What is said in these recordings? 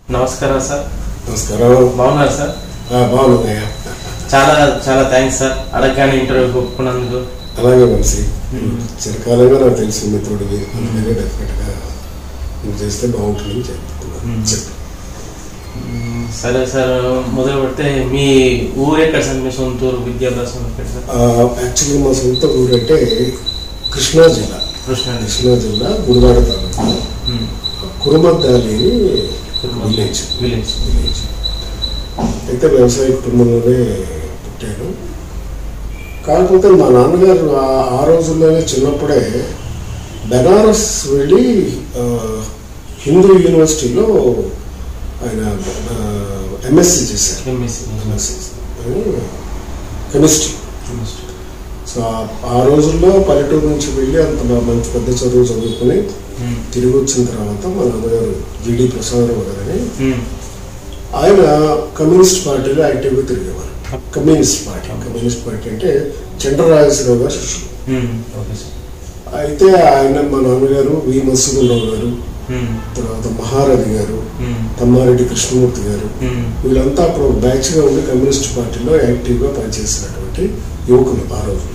నమస్కారం సార్ నమస్కారం బాగున్నారు సార్ ఆ, బాగున్నాయా చాలా చాలా థ్యాంక్స్ సార్ అడగగానే ఇంటర్వ్యూకి ఒప్పుకున్నందుకు అలాగే మనిషి చిరకాలంగా నాకు తెలిసిన మిత్రుడివి అందుకనే డెఫినెట్గా నువ్వు చేస్తే బాగుంటుందని చెప్తున్నాను మ్మ్. చెప్పు మ్మ్, సరే సార్ మొదలు పెడితే మీ ఊరు ఎక్కడ సార్ మీ సొంతూరు విద్యాభ్యాసం ఎక్కడ సార్ యాక్చువల్లీ మా సొంత ఊరు అంటే కృష్ణా జిల్లా కృష్ణా కృష్ణా జిల్లా గుడివాడ తాలూకా కురుమద్దాలి విలేజ్ విలేజ్ విలేజ్ అయితే వ్యవసాయ కుటుంబంలోనే పుట్టాను కాకపోతే మా నాన్నగారు ఆ- ఆ రోజుల్లోనే చిన్నప్పుడే బెనారస్ వెళ్ళి ఆ, హిందూ యూనివర్సిటీలో ఆయన ఎంఎస్సి చేశారు ఎంఎస్సీ ఎంఎస్సి కెమిస్ట్రీ సో ఆ- ఆ రోజుల్లో పల్లెటూరు నుంచి వెళ్ళి అంత బా- మంచి పెద్ద చదువు చదువుకుని తిరిగి వచ్చిన తర్వాత మా నాన్నగారు జిడి ప్రసాదరావు గారని ఆయన కమ్యూనిస్ట్ పార్టీలో యాక్టివ్గా తిరిగేవారు కమ్యూనిస్ట్ పార్టీ కమ్యూనిస్ట్ పార్టీ అంటే చంద్రరాజేశ్వరరావు గారు శిష్యులు ఓకే సార్ అయితే ఆయన మా నాన్నగారు వి మసూదరావు గారు తర్వాత మహారథి గారు తమ్మారెడ్డి కృష్ణమూర్తి గారు వీళ్ళంతా అప్పుడు బ్యాచ్గా ఉండి కమ్యూనిస్ట్ పార్టీలో యాక్టివ్గా పనిచేసినటువంటి యువకులు ఆ రోజుల్లో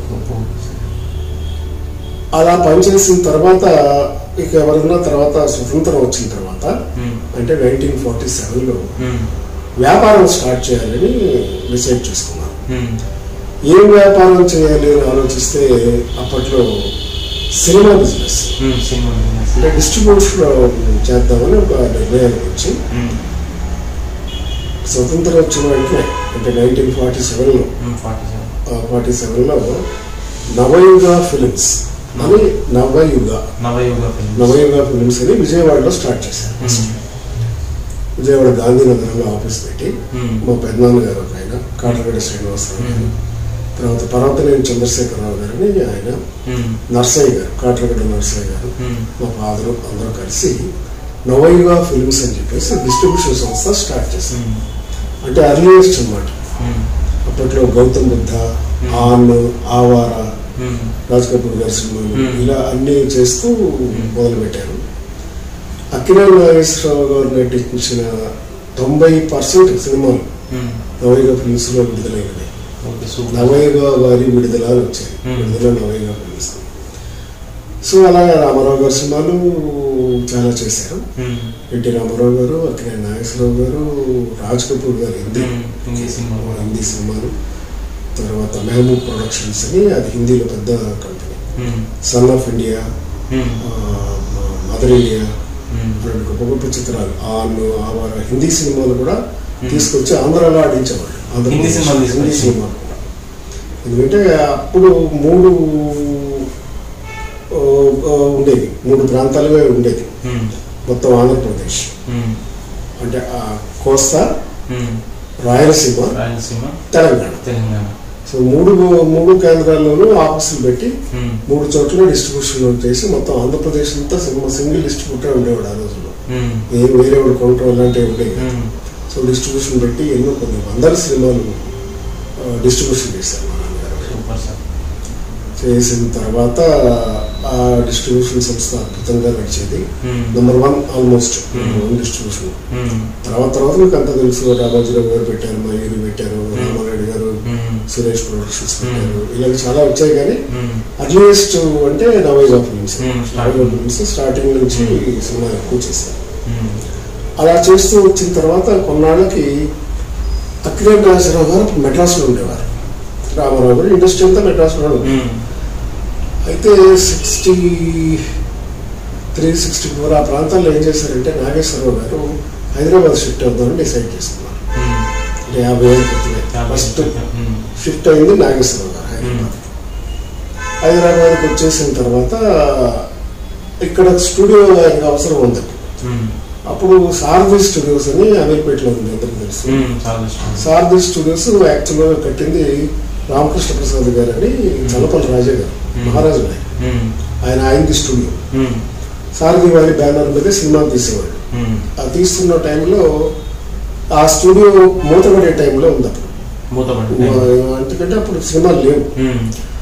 అలా పనిచేసిన తర్వాత ఇక ఎవరన్నా తర్వాత స్వతంత్రం వచ్చిన తర్వాత అంటే నైన్టీన్ ఫార్టీ సెవెన్లో వ్యాపారం స్టార్ట్ చేయాలని డిసైడ్ చేసుకున్నాను ఏం వ్యాపారం చేయాలి అని ఆలోచిస్తే అప్పట్లో సినిమా బిజినెస్ సినిమా అంటే డిస్ట్రిబ్యూషన్ చేద్దామని ఒక నిర్ణయానికి వచ్చి స్వతంత్రం వచ్చిన వెంటనే అంటే నైన్టీన్ ఫార్టీ సెవెన్లో ఫార్టీ సెవెన్ ఫార్టీ సెవెన్లో నవయుగ ఫిలిమ్స్ అని నవయుగ నవయుగ ఫిల్మ్ నవయుగ ఫిలిమ్స్ అని విజయవాడలో స్టార్ట్ చేశారు ఫస్ట్ విజయవాడ గాంధీనగరంలో ఆఫీస్ పెట్టి మా పెద్దనాన్న గారు ఒక ఆయన కాటగడ్డ శ్రీనివాసరావు గారు తర్వాత పర్వతనేని చంద్రశేఖరరావు గారిని ఆయన నర్సయ్య గారు కాటగడ్డ నర్సయ్య గారు మా ఫాదరు అందరూ కలిసి నవయుగ ఫిల్మ్స్ అని చెప్పేసి డిస్ట్రిబ్యూషన్ సంస్థ స్టార్ట్ చేశారు అంటే అర్లియస్ట్ అన్నమాట అప్పట్లో గౌతమ్ బుద్ధ ఆన్ ఆవార రాజ్ కపూర్ గారి సినిమాలు Hmm. ఇలా అన్ని చేస్తూ మొదలు పెట్టారు అక్కినే నాగేశ్వరరావు గారు నటించిన తొంభై పర్సెంట్ సినిమాలు నవయుగ ఫిల్మ్స్ లో విడుదలైనవి ఓకే సూపర్ నవయుగ వారి విడుదల అని వచ్చాయి Hmm. విడుదల నవయుగ ఫిల్మ్స్ సో అలాగే రామారావు గారి సినిమాలు చాలా చేశారు ఎన్టీ రామారావు గారు అక్కినే నాగేశ్వరరావు గారు రాజ్ కపూర్ గారు హిందీ హిందీ సినిమా హిందీ సినిమాలు తర్వాత మహబూబ్ ప్రొడక్షన్స్ అని అది హిందీలో పెద్ద company son of India mother India రెండు గొప్ప గొప్ప చిత్రాలు ఆను ఆవార హిందీ సినిమాలు కూడా తీసుకొచ్చి ఆంధ్రాలో ఆడించేవాళ్ళు హిందీ సినిమాలు హిందీ తీసుకొచ్చి. సినిమాలు కూడా ఎందుకంటే అప్పుడు మూడు ఆ, ఆ, ఉండేది మూడు ప్రాంతాలుగా ఉండేది మొత్తం ఆంధ్రప్రదేశ్ అంటే ఆ కోస్తా రాయలసీమ రాయలసీమ తెలంగాణ తెలంగాణ సో మూడు మూడు కేంద్రాల్లోనూ ఆఫీసులు పెట్టి మూడు చోట్ల డిస్ట్రిబ్యూషన్ చేసి మొత్తం ఆంధ్రప్రదేశ్ అంతా సింగిల్ సింగిల్ డిస్ట్రిబ్యూటర్ ఉండేవాడు ఆ రోజుల్లో ఏం వేరే వాడు కౌంటర్ అలాంటివి ఉండేవి కాదు. సో డిస్ట్రిబ్యూషన్ పెట్టి ఎన్నో కొన్ని వందల సినిమాలు డిస్ట్రిబ్యూషన్ చేశారు మా నాన్నగారు సూపర్ సార్ చేసిన తర్వాత ఆ డిస్ట్రిబ్యూషన్ సంస్థ అద్భుతంగా నడిచేది number one almost number one distribution తర్వాత తర్వాత మీకు అంతా తెలుసు రామాజీరావు గారు పెట్టారు మయూరి పెట్టారు రామారెడ్డి గారు సురేష్ ప్రొడక్షన్స్ పెట్టారు ఇలా చాలా వచ్చాయి కానీ అట్లీస్ట్ అంటే Navayuga films Hmm, Navayuga films starting నుంచి ఈ సినిమా ఎక్కువ చేశారు అలా చేస్తూ వచ్చిన తర్వాత కొన్నాళ్ళకి అక్కినే నాగేశ్వరరావు గారు మెడ్రాస్లో ఉండేవారు రామారావు గారు ఇండస్ట్రీ అంతా మెడ్రాస్లో ఉంది అయితే సిక్స్టీ త్రీ సిక్స్టీ ఫోర్ ఆ ప్రాంతాల్లో ఏం చేశారంటే నాగేశ్వరరావు గారు హైదరాబాద్ షిఫ్ట్ అవుతామని డిసైడ్ చేసుకున్నారు అంటే యాభై ఏళ్ళు క్రితమే ఫస్ట్ షిఫ్ట్ అయింది నాగేశ్వరరావు గారు హైదరాబాద్ హైదరాబాద్కి వచ్చేసిన తర్వాత ఇక్కడ స్టూడియో ఆయనకు అవసరం ఉంది అప్పుడు సారథి స్టూడియోస్ అని అమీర్పేటలో ఉంది అందరికీ తెలుసు చాలా ఇష్టం సారథి స్టూడియోస్ యాక్చువల్గా కట్టింది రామకృష్ణ ప్రసాద్ గారు అని చల్లపల్లి రాజా గారు మహారాజు గారు ఆయన ఆయనది స్టూడియో సారథి వారి బ్యానర్ మీద సినిమాలు తీసేవాడు ఆ తీస్తున్న టైంలో ఆ స్టూడియో మూతపడే టైంలో ఉంది అప్పుడు మూతపడి ఎందుకంటే అప్పుడు సినిమాలు లేవు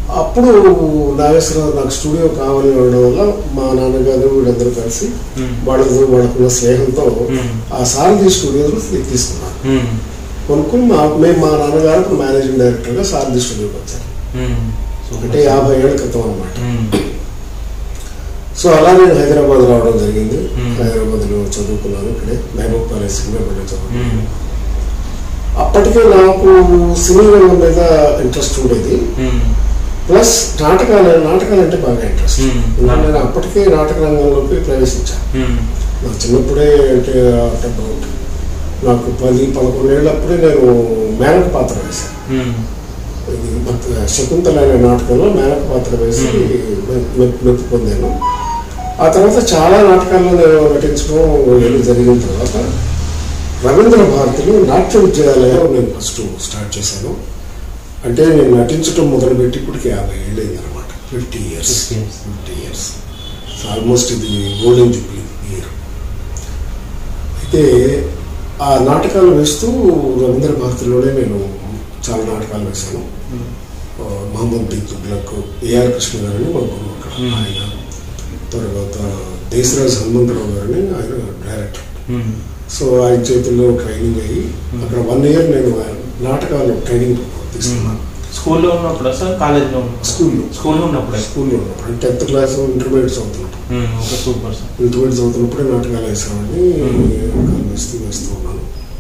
అప్పుడు నాగేశ్వరరావు నాకు స్టూడియో కావాలని అనడం వల్ల మా నాన్నగారు వీళ్ళందరూ కలిసి మ్మ్. వాళ్ళతో వాళ్ళకున్న స్నేహంతో మ్మ్. ఆ సారథి స్టూడియోలో తీసుకున్నాను మ్మ్. కొనుక్కుని మా మేము మా నాన్నగారు ఇప్పుడు మేనేజింగ్ డైరెక్టర్గా సారథి స్టూడియోకి వచ్చారు మ్మ్. సూపర్ అంటే సార్. యాభై ఏళ్ళ క్రితం అనమాట మ్మ్. సో అలా నేను హైదరాబాద్ రావడం జరిగింది మ్మ్. హైదరాబాద్లో చదువుకున్నాను ఇక్కడే మహబూబ్ కాలేజ్ సినిమా చదువుకున్నాను మ్మ్. అప్పటికే నాకు సినీ రంగం మీద ఇంట్రెస్ట్ ఉండేది మ్మ్. ప్లస్ నాటకాలు నాటకాలు అంటే బాగా ఇంట్రెస్ట్ మ్మ్. నేను అప్పటికే నాటక రంగంలోకి ప్రవేశించాను మ్మ్. నాకు చిన్నప్పుడే అంటే about నాకు పది పదకొండేళ్ళప్పుడే నేను మేనక పాత్ర వేశాను మ్మ్. ఇది మొత్తం శకుంతల అనే నాటకంలో మేనక పాత్ర వేసి మె- మె- మెప్పు పొందాను ఆ తర్వాత చాలా నాటకాల్లో నేను నటించడం ఏదో జరిగిన తర్వాత రవీంద్ర భారతిలో నాట్య విద్యాలయం నేను ఫస్ట్ స్టార్ట్ చేశాను అంటే నేను నటించడం మొదలుపెట్టి ఇప్పటికి యాభై ఏళ్ళైంది అనమాట fifty years 50 years. Fifty years almost ఇది గోల్డెన్ జూబ్లీ ఇయర్ అయితే ఆ నాటకాలు వేస్తూ రవీంద్ర భారతిలోనే నేను చాలా నాటకాలు వేశాను మ్మ్. ఆ, మహమ్మద్ బిన్ తుగ్లక్ ఏఆర్ కృష్ణ గారిని మా గురువు అక్కడ మ్మ్. ఆయన తర్వాత దేశరాజ్ హనుమంతరావు గారిని ఆయన డైరెక్టర్ మ్మ్. సో ఆయన చేతుల్లో ట్రైనింగ్ అయ్యి అక్కడ వన్ ఇయర్ నేను నాటకాలు ట్రైనింగ్ తీసుకున్నాను స్కూల్లో ఉన్నప్పుడు సార్ కాలేజ్లో ఉన్నప్పుడు స్కూల్లో స్కూల్లో ఉన్నప్పుడే స్కూల్లో ఉన్నప్పుడు టెన్త్ క్లాస్ ఇంటర్మీడియట్ చదువుతున్నప్పుడు మ్మ్. ఓకే సూపర్ సార్ ఇంటర్మీడియట్ చదువుతున్నప్పుడే నాటకాలు వేసామని మ్మ్. నాటకాలు వేస్తూ వేస్తూ ఉన్నాను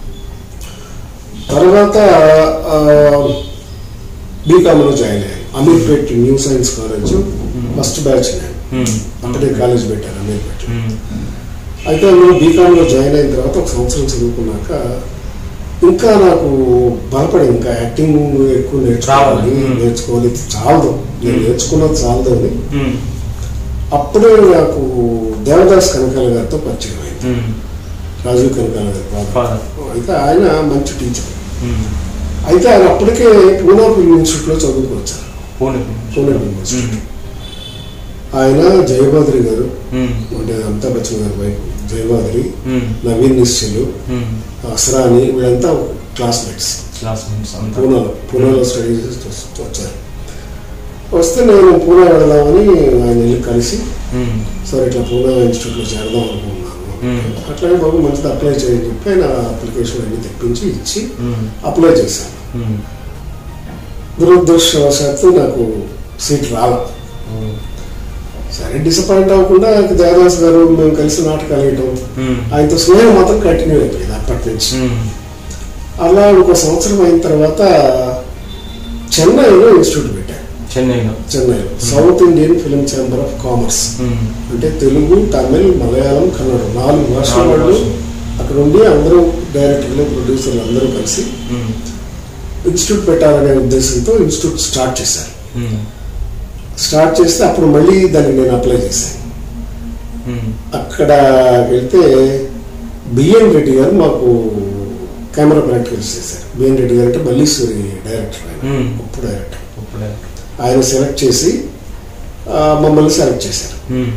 తర్వాత బీకామ్లో జాయిన్ అయ్యాను Ameerpet new science college first batch నేను మ్మ్. అప్పుడే కాలేజ్ పెట్టాను అమీర్పేట్ మ్మ్. అయితే అందులో బీకామ్లో జాయిన్ అయిన తర్వాత ఒక సంవత్సరం చదువుకున్నాక ఇంకా నాకు బలపడి ఇంకా యాక్టింగ్ ఎక్కువ నేర్చుకోవాలి రావాలి. మ్మ్. నేర్చుకోవాలి ఇది చాలదు నేను నేర్చుకున్నది చాలదు అని మ్మ్. అప్పుడే నాకు దేవదాస్ కనకాల గారితో పరిచయం అయింది మ్మ్. రాజీవ్ కనకాల గారి father. Father. అయితే ఆయన మంచి టీచర్ మ్మ్. అయితే ఆయన అప్పటికే పూనా ఫిల్మ్ ఇన్స్టిట్యూట్లో చదువుకుని వచ్చారు పూణే పూణే ఫిల్మ్ ఇన్స్టిట్యూట్ మ్మ్. ఆయన జయభాద్రి గారు మ్మ్. అంటే అమితాబ్ బచ్చన్ గారి వైపు జయభాద్రి మ్మ్. నవీన్ నిశ్చలు మ్మ్. అసరాని వీళ్ళంతా క్లాస్మేట్స్ క్లాస్మేట్స్ అంతా పూనాలో పూనాలో స్టడీ చేసి వస్తూ వచ్చారు వస్తే నేను పూనా వెళదామని ఆయన వెళ్ళి కలిసి మ్మ్. సరే ఇట్లా పూనా ఇన్స్టిట్యూట్లో చేరదాం అనుకున్నాను మ్మ్. అట్లాగే బాబు మంచిది అప్లై చేయని చెప్పి ఆయన అప్లికేషన్ అన్ని తెప్పించి ఇచ్చి మ్మ్. అప్లై చేశాను మ్మ్. దురదృష్టవశాత్తు నాకు సీట్ రాల ఓ. సరే డిసప్పాయింట్ అవ్వకుండా దేవదాస్ గారు మేము కలిసి నాటకాలు వేయటం మ్మ్. ఆయనతో స్నేహం మాత్రం కంటిన్యూ అయిపోయింది అప్పటి నుంచి మ్మ్. అలా ఒక సంవత్సరం అయిన తర్వాత చెన్నైలో ఇన్స్టిట్యూట్ పెట్టాను చెన్నైలో చెన్నైలో south Indian film chamber of commerce మ్మ్. అంటే తెలుగు తమిళ్ మలయాళం కన్నడ నాలుగు భాషల నాలుగు వాళ్ళు భాషలు. అక్కడ ఉండి అందరూ డైరెక్టర్లు ప్రొడ్యూసర్లు అందరూ కలిసి మ్మ్. ఇన్స్టిట్యూట్ పెట్టాలనే ఉద్దేశంతో ఇన్స్టిట్యూట్ స్టార్ట్ చేశారు మ్మ్. స్టార్ట్ చేస్తే అప్పుడు మళ్ళీ దానికి నేను అప్లై చేశాను మ్మ్. అక్కడ వెళ్తే బిఎన్ రెడ్డి గారు మాకు కెమెరా ప్రాక్టికల్స్ చేశారు బిఎన్ రెడ్డి గారు అంటే మల్లీశ్వరి డైరెక్టర్ ఆయన మ్మ్. గొప్ప డైరెక్టర్ ఇప్పుడే ఆయన సెలెక్ట్ చేసి ఆ, మమ్మల్ని సెలెక్ట్ చేశారు మ్మ్.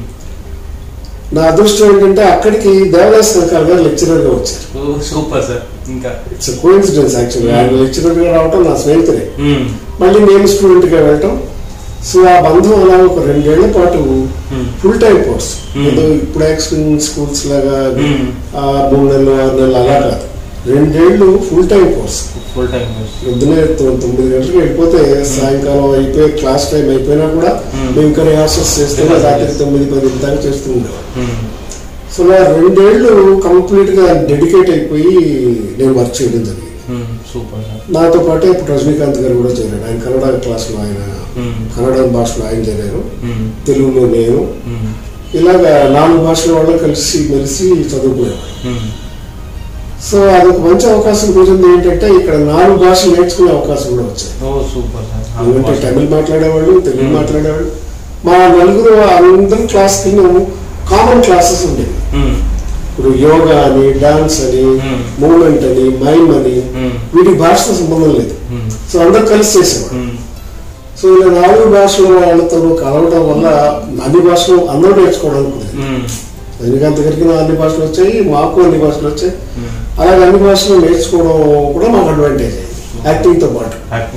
నా అదృష్టం ఏంటంటే అక్కడికి దేవదాస్ కనకాల గారు లెక్చరర్గా వచ్చారు ఓ, సూపర్ సార్ ఇంకా ఇట్స్ కోఇన్సిడెన్స్ యాక్చువల్లీ ఆయన లెక్చరర్గా రావటం నా స్నేహితుడే మ్మ్. మళ్ళీ నేను స్టూడెంట్గా వెళ్ళటం సో ఆ బంధం అలా ఒక రెండేళ్ల పాటు మ్మ్. Full time course Hmm. ఏదో ఇప్పుడు యాక్సిడెంట్ స్కూల్స్ లాగా Hmm. ఆ మూడు నెలలు ఆరు నెలలు అలా కాదు రెండేళ్లు full time course full time course పొద్దునే తొ- తొమ్మిది గంటలకు వెళ్ళిపోతే సాయంకాలం అయిపోయి క్లాస్ టైం అయిపోయినా కూడా Hmm. మేము ఇంకా రిహార్సల్స్ చేస్తే Rehearsals. రాత్రి తొమ్మిది పది దాకా చేస్తూ ఉండేవాళ్ళం మ్మ్. సో నా రెండేళ్లు కంప్లీట్ గా డెడికేట్ అయిపోయి నేను వర్క్ చేయడం జరిగింది మ్మ్. సూపర్ సార్ నాతో పాటే ఇప్పుడు రజనీకాంత్ గారు కూడా చేరాడు ఆయన కన్నడ క్లాస్లో ఆయన మ్మ్. కన్నడ భాషలో ఆయన చేరారు మ్మ్. తెలుగులో నేను మ్మ్. ఇలాగా నాలుగు భాషల వాళ్ళు కలిసి మెలిసి చదువుకునేవాడు మ్మ్. సో అదొక మంచి అవకాశం కుదిరింది ఏంటంటే ఇక్కడ నాలుగు భాషలు నేర్చుకునే అవకాశం కూడా వచ్చింది ఓ సూపర్ సార్ ఎందుకంటే తమిళ్ మాట్లాడేవాళ్ళు తెలుగు Hmm. మాట్లాడేవాళ్ళు మా నలుగురు అందరం క్లాస్ కింద కామన్ క్లాసెస్ ఉండేవి మ్మ్. ఇప్పుడు యోగా అని డాన్స్ అని Hmm. మూమెంట్ అని మైమ్ అని మ్మ్. వీటికి భాషతో సంబంధం లేదు మ్మ్. సో అందరు కలిసి చేసేవాడు మ్మ్. సో ఇలా నాలుగు భాషల వాళ్ళతో కలవడం వల్ల అన్ని భాషలు అందరూ నేర్చుకోవడానికి కుదిరింది మ్మ్. రజనీకాంత్ గారికి నా అన్ని భాషలు వచ్చాయి మాకు అన్ని భాషలు వచ్చాయి మ్మ్. అలాగే అన్ని భాషలు నేర్చుకోవడం కూడా మాకు అడ్వాంటేజ్ అయింది యాక్టింగ్ తో పాటు యాక్టింగ్ పార్ట్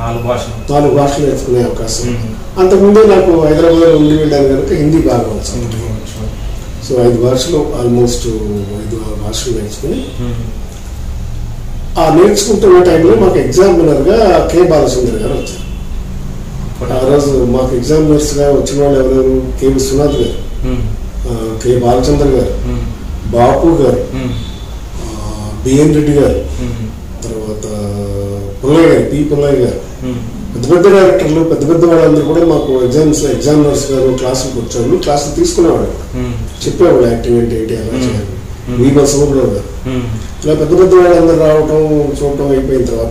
నాలుగు భాషలు నాలుగు భాషలు నేర్చుకునే అవకాశం మ్మ్. అంతకుముందే నాకు హైదరాబాద్లో ఉండి వెళ్ళాను కనుక హిందీ బాగా వచ్చు మ్మ్. సో ఐదు భాషలు ఆల్మోస్ట్ ఐదు ఆరు భాషలు నేర్చుకుని మ్మ్. ఆ నేర్చుకుంటున్న టైంలో మాకు ఎగ్జామినర్గా కె బాలసుందర్ గారు వచ్చారు ఆ రోజు మాకు ఎగ్జామినర్స్గా వచ్చిన వాళ్ళు ఎవరెవరు కె విశ్వనాథ్ గారు మ్మ్. ఆ, కె బాలచంద్ర గారు మ్మ్. బాపు గారు మ్మ్. ఆ, బిఎన్ రెడ్డి గారు మ్మ్. తర్వాత పుల్లయ్య గారు పి పుల్లయ్య గారు మ్మ్. పెద్ద పెద్ద డైరెక్టర్లు పెద్ద పెద్ద వాళ్ళందరూ కూడా మాకు ఎగ్జామ్స్ ఎగ్జామినర్స్ గారు క్లాసులు కూర్చోండి క్లాసులు తీసుకునేవాడు మ్మ్. చెప్పేవాడు యాక్టివ్ అంటే ఏంటి ఎలా మ్మ్. చేయాలి మ్మ్. వి బసవరావు గారు మ్మ్. ఇలా పెద్ద పెద్ద వాళ్ళందరూ రావటం చూడటం అయిపోయిన తర్వాత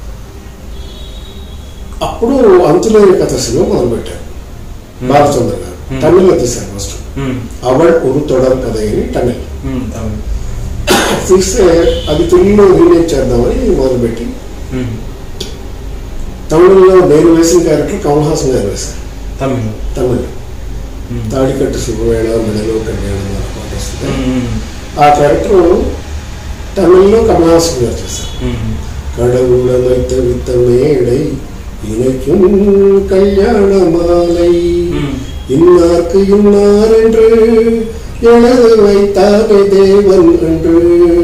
అప్పుడు అంతులేని కథ సినిమా మొదలుపెట్టారు మ్మ్. బాలచంద్ర గారు మ్మ్. తమిళ్లో తీశారు ఫస్ట్ మ్మ్. అవడ్ ఒక తొడర్ కథ అని తమిళ్ మ్మ్. తమిళ్. తీస్తే అది తెలుగులో రీమేక్ చేద్దామని మొదలుపెట్టి మ్మ్. తమిళంలో నేను వేసిన క్యారెక్టర్ కమల్ హాసన్ గారు వేశారు తమిళ్. తమిళ్ మ్మ్. తాడికట్టు శుభవేళ మెడలో కళ్యాణం అనే పాట వస్తుంది మ్మ్. ఆ క్యారెక్టర్ తమిళ్లో కమల్ హాసన్ గారు చేశారు మ్మ్. கடவுளமைத்த வித்த மேடை இணைக்கும் கல்யாண மாலை మ్మ్. இன்னார்க்கு இன்னார் என்று எழுது வைத்தானே தேவன் என்று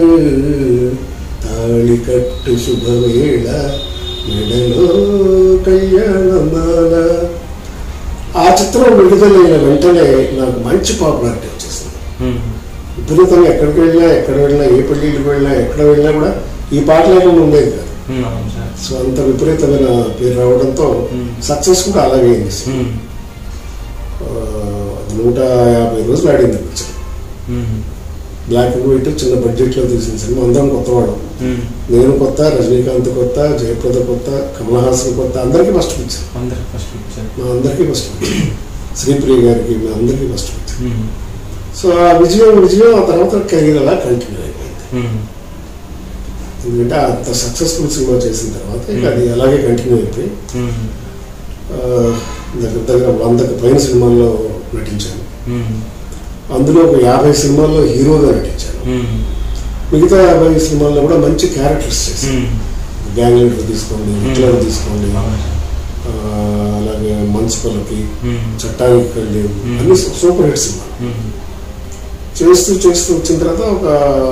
తాళి కట్టు శుభవేళ మెడలో కళ్యాణమాల ఆ చిత్రం విడుదలైన వెంటనే నాకు మంచి పాపులారిటీ వచ్చేసింది మ్మ్. విపరీతంగా ఎక్కడికి వెళ్ళినా ఎక్కడ వెళ్ళినా ఏ పెళ్ళిళ్ళకి వెళ్ళినా ఎక్కడ వెళ్ళినా కూడా ఈ పాట లేకుండా ఉండేది కాదు మ్మ్. అవును సార్. సో అంత విపరీతమైన పేరు రావడంతో మ్మ్. సక్సెస్ కూడా అలాగే అయింది మ్మ్. ఆ, అది నూట యాభై రోజులు ఆడింది పిక్చర్ మ్మ్. బ్లాక్ అండ్ వైట్ చిన్న బడ్జెట్లో తీసిన సినిమా అందరం కొత్తవాడు మ్మ్. నేను కొత్త రజనీకాంత్ కొత్త జయప్రద కొత్త కమల్ హాసన్ కొత్త అందరికీ ఫస్ట్ పిక్చర్ అందరికి ఫస్ట్ పిక్చర్ మా అందరికీ ఫస్ట్ పిక్చర్ శ్రీప్రియ గారికి మా అందరికీ ఫస్ట్ పిక్చర్ మ్మ్. సో ఆ విజయం విజయం ఆ తర్వాత కెరీర్ అలా కంటిన్యూ అయిపోయింది మ్మ్. ఎందుకంటే అంత సక్సెస్ఫుల్ సినిమా చేసిన తర్వాత ఇక అది అలాగే కంటిన్యూ అయిపోయి మ్మ్. ఆ, దగ్గర దగ్గర వందకు పైన సినిమాల్లో నటించాను మ్మ్. అందులో ఒక యాభై సినిమాల్లో హీరోగా నటించాను మ్మ్. మిగతా యాభై సినిమాల్లో కూడా మంచి క్యారెక్టర్స్ చేశాను మ్మ్. గ్యాంగ్ లీడర్ తీసుకోండి హిట్లర్ తీసుకోండి అవును సార్. ఆ, అలాగే మన్సిపల్కి మ్మ్. చట్టానికి కళ్ళి Hmm. అన్ని సూపర్ హిట్ సినిమా మ్మ్. చేస్తూ చేస్తూ వచ్చిన తర్వాత ఒక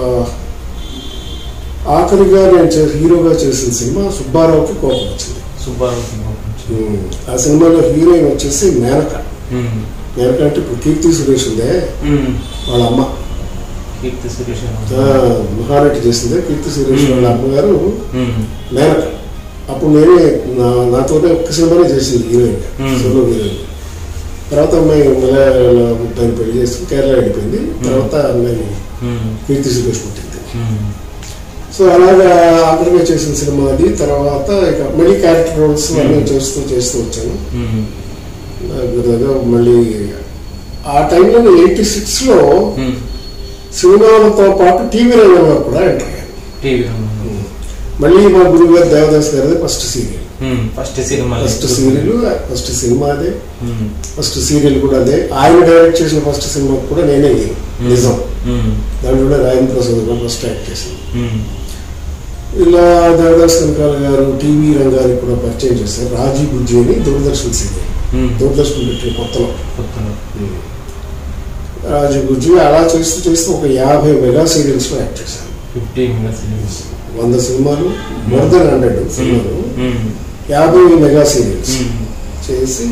ఆఖరిగా నేను చే- హీరోగా చేసిన సినిమా సుబ్బారావుకి కోపం వచ్చింది సుబ్బారావు సినిమా గురించి. Hmm. ఆ సినిమాలో హీరోయిన్ వచ్చేసి మేనక మ్మ్. మేనక అంటే ఇప్పుడు కీర్తి సురేష్ ఉందే మ్మ్. వాళ్ళ అమ్మ కీర్తి సురేష్ ఆ, మహానటి చేసిందే కీర్తి సురేష్ వాళ్ళ అమ్మగారు మ్మ్. మేనక అప్పుడు నేనే నా నాతోనే ఒక్క సినిమానే చేసింది హీరోయిన్ Hmm. సోలో హీరోయిన్ తర్వాత అమ్మాయి మలయాళ ముద్దాన్ని పెళ్లి చేసి కేరళ వెళ్ళిపోయింది తర్వాత అమ్మాయి మ్మ్. కీర్తి సురేష్ పుట్టింది మ్మ్. సో అలాగా ఆఖరిగా చేసిన సినిమా అది తర్వాత ఇక మళ్ళీ క్యారెక్టర్ రోల్స్ అన్నీ Hmm. చేస్తూ చేస్తూ వచ్చాను మ్మ్. దగ్గర దగ్గర మళ్ళీ ఆ టైంలో ఎయిటీ సిక్స్లో మ్మ్. సినిమాలతో పాటు టీవీ రంగంలో కూడా ఎంటర్ అయ్యాను టీవీ రంగంలో. మళ్ళీ మా గురువు గారు దేవదాస్ గారిది ఫస్ట్ సీరియల్ మ్మ్. First cinema first serial first cinema అదే మ్మ్. ఫస్ట్ సీరియల్ కూడా అదే ఆయన డైరెక్ట్ చేసిన ఫస్ట్ సినిమా కూడా నేనే హీరో నిజం మ్మ్. దాంట్లో కూడా రాజేంద్ర ప్రసాద్ గారు ఫస్ట్ యాక్ట్ చేసింది మ్మ్. ఇలా దేవదాస్ కనకాల గారు టీవీ రంగానికి కూడా పరిచయం చేశారు రాజీ బుజ్జి అని దూరదర్శన్ సీరియల్ మ్మ్. దూరదర్శన్ పెట్టిన కొత్తలో కొత్తలో. రాజీ బుజ్జి అలా చేస్తూ చేస్తూ ఒక యాభై మెగా సీరియల్స్లో యాక్ట్ చేశాను ఫిఫ్టీ మినిట్స్ రిలీజ్. వంద సినిమాలు మోర్ దెన్ హండ్రెడ్ సినిమాలు మ్మ్. యాభై మెగా సీరియల్స్ మ్మ్. చేసి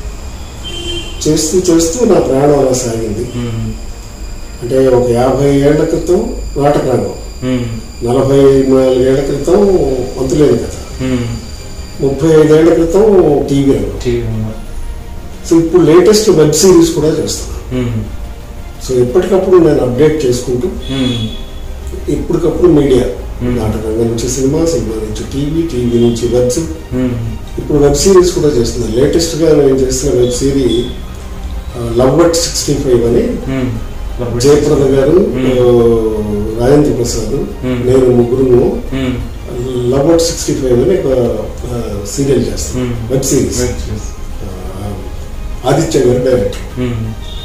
చేస్తూ చేస్తూ నా ప్రయాణం అలా సాగింది మ్మ్. అంటే ఒక యాభై ఏళ్ల క్రితం నాటక రంగం మ్మ్. నలభై నాలుగేళ్ల క్రితం వంతులేని కథ మ్మ్. ముప్పై ఐదేళ్ల క్రితం టీవీ రంగం టీవీ రంగం. సో ఇప్పుడు లేటెస్ట్ వెబ్ సిరీస్ కూడా చేస్తున్నాను మ్మ్. సో ఎప్పటికప్పుడు నేను అప్డేట్ చేసుకుంటూ మ్మ్. ఇప్పటికప్పుడు మీడియా Hmm. నాటక రంగం నుంచి సినిమా సినిమా నుంచి టీవీ టీవీ నుంచి వెబ్ మ్మ్. ఇప్పుడు వెబ్ సిరీస్ కూడా చేస్తున్నాను లేటెస్ట్గా నేను చేస్తున్న web series love but sixty five అని మ్మ్. జయప్రద గారు Hmm. ఆ, రాజేంద్ర ప్రసాద్ Hmm. నేను ముగ్గురు మ్మ్. లవ్ బట్ సిక్స్టీ ఫైవ్ అని ఒక సీరియల్ చేస్తాను Hmm. Web series web series. Aditya garu director మ్మ్.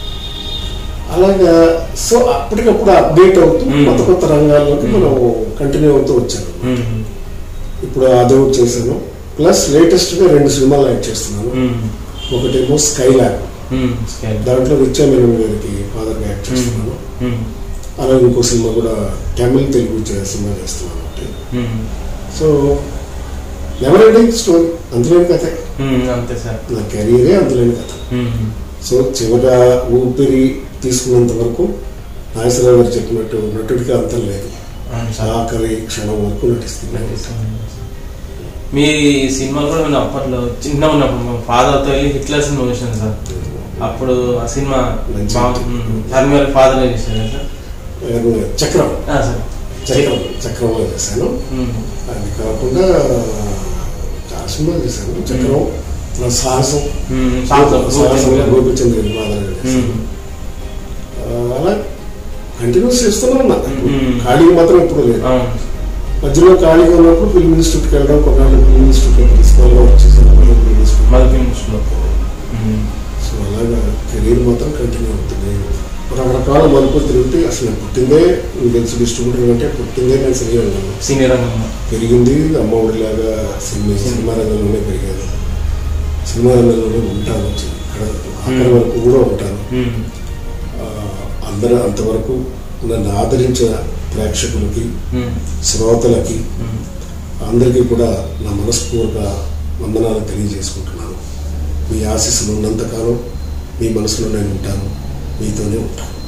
అలాగా సో అప్పటికప్పుడు అప్డేట్ అవుతూ Hmm. కొత్త కొత్త రంగాల్లోకి Hmm. మనం కంటిన్యూ అవుతూ వచ్చాను మ్మ్. ఇప్పుడు అదొకటి చేశాను ప్లస్ లేటెస్ట్గా రెండు సినిమాలు యాక్ట్ చేస్తున్నాను మ్మ్. ఒకటేమో స్కై ల్యాబ్ మ్మ్. స్కేల్. దాంట్లో విత్యామేనన్ గారికి ఫాదర్గా యాక్ట్ చేస్తున్నాను మ్మ్. అలాగే ఇంకో సినిమా కూడా తమిళ్ తెలుగు చే- సినిమా చేస్తున్నాను ఒకటి మ్మ్. సో నెవర్ ఎండింగ్ స్టోరీ అంతులేని కథ మ్మ్. అంతే సార్ నా కెరీరే అంతులేని కథ మ్మ్. సో చివర ఊపిరి తీసుకున్నంత వరకు నాగేశ్వరరావు గారు చెప్పినట్టు నటుడికి అంతం లేదు అవును సార్ ఆఖరి క్షణం వరకు నటిస్తున్నాను మీ సినిమాలు కూడా నేను అప్పట్లో చిన్న ఉన్నప్పుడు మా ఫాదర్తో వెళ్ళి హిట్లర్ సినిమా చూసాను సార్ అప్పుడు ఆ సినిమా మంచి ధర్మి గారి ఫాదర్ చేశారు కదా సార్ ఎవరు? చక్రం ఆ, సార్ చక్రం చక్రంలో చేశాను మ్మ్. అది కాకుండా చాలా సినిమాలు చేశాను చక్రం నా సాహసం మ్మ్. సాహసం. సాహసం గోపిచంద్ర గారి ఫాదర్గా చేశాను మ్మ్. ఆ, అలా కంటిన్యూస్ చేస్తూనే ఉన్నా మ్మ్. ఖాళీ మాత్రం ఎప్పుడు లేదు అవును మధ్యలో ఖాళీగా ఉన్నప్పుడు ఫిల్మ్ ఇన్స్టిట్యూట్కి వెళ్ళడం కొన్నాళ్ళు ఫిల్మ్ ఇన్స్టిట్యూట్లో ప్రిన్సిపల్గా వచ్చేసాను మళ్ళీ ఫిల్మ్ ఇన్స్టిట్యూట్ మళ్ళీ ఫిల్మ్స్లో సో అలాగా కెరీర్ మాత్రం కంటిన్యూ అవుతుంది రకరకాల మలుపులు తిరిగితే అసలు నేను పుట్టిందే మీకు తెలుసు డిస్ట్రిబ్యూటర్ అంటే పుట్టిందే నేను సినిమా వెళ్ళాను సీనియర్ రంగంలో పెరిగింది అమ్మఒడిలాగా సినిమా సినిమా రంగంలోనే పెరిగాను సినిమా రంగంలోనే ఉంటాను ఇక్కడ అక్కడి వరకు కూడా ఉంటాను మ్మ్. ఆ, అందరూ అంతవరకు నన్ను ఆదరించిన ప్రేక్షకులకి మ్మ్. శ్రోతలకి మ్మ్. అందరికీ కూడా నా మనస్పూర్వక వందనాలు తెలియజేసుకుంటున్నాను మీ ఆశీస్సులు ఉన్నంతకాలం మీ మనసులో నేను ఉంటాను మీతోనే ఉంటాను